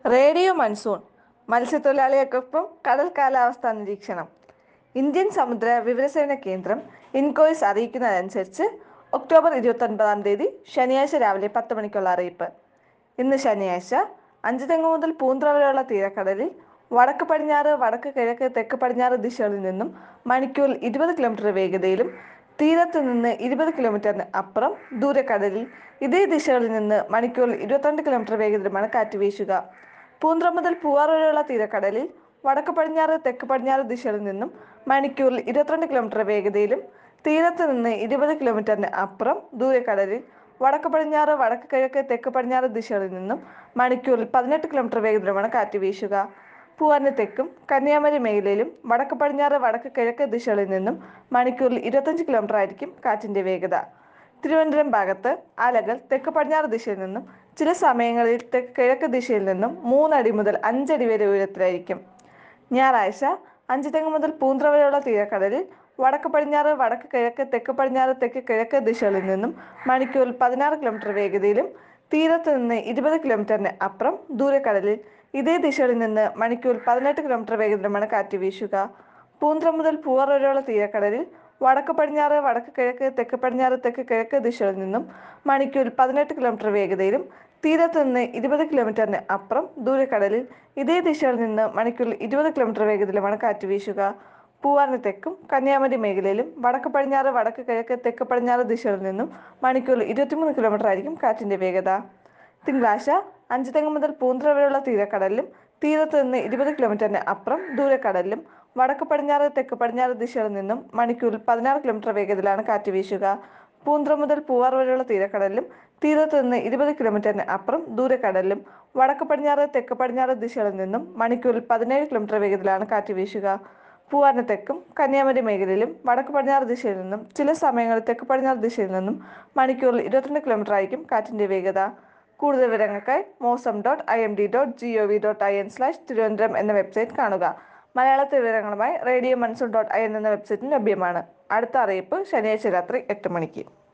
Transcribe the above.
radio monsoon മത്സ്യത്തൊഴിലാളികൾക്കൊപ്പം കടൽ കാലാവസ്ഥാ നിരീക്ഷണം ഇന്ത്യൻ സമുദ്ര വിവരസേവന കേന്ദ്രം ഇൻകോയ്സ് അറിയിക്കുന്നതനുസരിച്ച് ഒക്ടോബർ ഇരുപത്തൊൻപതാം തീയതി ശനിയാഴ്ച രാവിലെ പത്ത് മണിക്കുള്ള അറിയിപ്പ് ഇന്ന് ശനിയാഴ്ച അഞ്ചുതെങ്ങ് മുതൽ പൂന്തറ വരെയുള്ള തീരക്കടലിൽ വടക്ക് പടിഞ്ഞാറ് വടക്ക് കിഴക്ക് തെക്ക് പടിഞ്ഞാറ് ദിശകളിൽ നിന്നും മണിക്കൂറിൽ ഇരുപത് കിലോമീറ്റർ വേഗതയിലും തീരത്ത് നിന്ന് ഇരുപത് കിലോമീറ്ററിന് അപ്പുറം ദൂരക്കടലിൽ ഇതേ ദിശകളിൽ നിന്ന് മണിക്കൂറിൽ ഇരുപത്തിരണ്ട് കിലോമീറ്റർ വേഗതയിലുമാണ് കാറ്റ് വീശുക പൂന്തറ മുതൽ പൂവാർ വരെയുള്ള തീരക്കടലിൽ വടക്ക് പടിഞ്ഞാറ് തെക്ക് പടിഞ്ഞാറ് ദിശകളിൽ നിന്നും മണിക്കൂറിൽ ഇരുപത്തിരണ്ട് കിലോമീറ്റർ വേഗതയിലും തീരത്ത് നിന്ന് ഇരുപത് കിലോമീറ്ററിന് അപ്പുറം ദൂരക്കടലിൽ വടക്ക് പടിഞ്ഞാറ് വടക്ക് കിഴക്ക് തെക്ക് പടിഞ്ഞാറ് ദിശകളിൽ നിന്നും മണിക്കൂറിൽ പതിനെട്ട് കിലോമീറ്റർ വേഗതയിലുമാണ് കാറ്റ് വീശുക പൂവാറിന് തെക്കും കന്യാകുമാരി മേഖലയിലും വടക്ക് പടിഞ്ഞാറ് വടക്ക് കിഴക്ക് ദിശകളിൽ നിന്നും മണിക്കൂറിൽ ഇരുപത്തഞ്ച് കിലോമീറ്റർ ആയിരിക്കും കാറ്റിന്റെ വേഗത തിരുവനന്തപുരം ഭാഗത്ത് അലകൾ തെക്ക് പടിഞ്ഞാറ് ദിശയിൽ നിന്നും ചില സമയങ്ങളിൽ തെക്ക് കിഴക്ക് ദിശയിൽ നിന്നും മൂന്നടി മുതൽ അഞ്ചടി വരെ ഉയരത്തിലായിരിക്കും ഞായറാഴ്ച അഞ്ച് തെങ്ങ് മുതൽ പൂന്തറ വരെയുള്ള തീരക്കടലിൽ വടക്ക് പടിഞ്ഞാറ് വടക്ക് കിഴക്ക് തെക്ക് പടിഞ്ഞാറ് തെക്ക് കിഴക്ക് ദിശകളിൽ നിന്നും മണിക്കൂറിൽ പതിനാറ് കിലോമീറ്റർ വേഗതയിലും തീരത്ത് നിന്ന് ഇരുപത് കിലോമീറ്ററിന് അപ്പുറം ദൂരക്കടലിൽ ഇതേ ദിശകളിൽ നിന്ന് മണിക്കൂറിൽ പതിനെട്ട് കിലോമീറ്റർ വേഗത്തിലുമാണ് കാറ്റ് വീശുക പൂന്തറ മുതൽ പൂവാർ വരെയുള്ള തീരക്കടലിൽ വടക്ക് പടിഞ്ഞാറ് വടക്ക് കിഴക്ക് തെക്ക് പടിഞ്ഞാറ് തെക്ക് കിഴക്ക് ദിശകളിൽ നിന്നും മണിക്കൂറിൽ പതിനെട്ട് കിലോമീറ്റർ വേഗതയിലും തീരത്ത് നിന്ന് ഇരുപത് കിലോമീറ്ററിന് അപ്പുറം ദൂരക്കടലിൽ ഇതേ ദിശകളിൽ നിന്ന് മണിക്കൂറിൽ ഇരുപത് കിലോമീറ്റർ വേഗത്തിലുമാണ് കാറ്റ് വീശുക പൂവാറിന് തെക്കും കന്യാകുമാരി മേഖലയിലും വടക്ക് പടിഞ്ഞാറ് വടക്ക് കിഴക്ക് തെക്ക് പടിഞ്ഞാറ് ദിശകളിൽ നിന്നും മണിക്കൂറിൽ ഇരുപത്തിമൂന്ന് കിലോമീറ്റർ ആയിരിക്കും കാറ്റിന്റെ വേഗത തിങ്കളാഴ്ച അഞ്ച് തെങ്ങ് മുതൽ പൂന്തറ വരെയുള്ള തീരക്കടലിലും തീരത്ത് നിന്ന് ഇരുപത് കിലോമീറ്ററിന് അപ്പുറം ദൂരക്കടലിലും വടക്ക് പടിഞ്ഞാറ് തെക്ക് പടിഞ്ഞാറ് ദിശകളിൽ നിന്നും മണിക്കൂറിൽ പതിനാറ് കിലോമീറ്റർ വേഗതയിലാണ് കാറ്റ് വീശുക പൂന്തറ മുതൽ പൂവാർ വരെയുള്ള തീരക്കടലിലും തീരത്ത് നിന്ന് ഇരുപത് കിലോമീറ്ററിന് അപ്പുറം ദൂരക്കടലിലും വടക്ക് പടിഞ്ഞാറ് തെക്ക് പടിഞ്ഞാറ് ദിശകളിൽ നിന്നും മണിക്കൂറിൽ പതിനേഴ് കിലോമീറ്റർ വേഗത്തിലാണ് കാറ്റ് വീശുക പൂവാറിന് തെക്കും കന്യാകുമാരി മേഖലയിലും വടക്ക് പടിഞ്ഞാറ് ദിശയിൽ നിന്നും ചില സമയങ്ങളിൽ തെക്ക് പടിഞ്ഞാറ് ദിശയിൽ നിന്നും മണിക്കൂറിൽ ഇരുപത്തിരണ്ട് കിലോമീറ്റർ ആയിരിക്കും കാറ്റിന്റെ വേഗത കൂടുതൽ വിവരങ്ങൾക്കായി Mausam dot I M D dot G O V dot I N slash Thiruvananthapuram എന്ന വെബ്സൈറ്റ് കാണുക മലയാളത്തിൽ വിവരങ്ങളുമായി radio monsoon dot I N എന്ന വെബ്സൈറ്റിൽ ലഭ്യമാണ് അടുത്ത അറിയിപ്പ് ശനിയാഴ്ച രാത്രി എട്ട് മണിക്ക്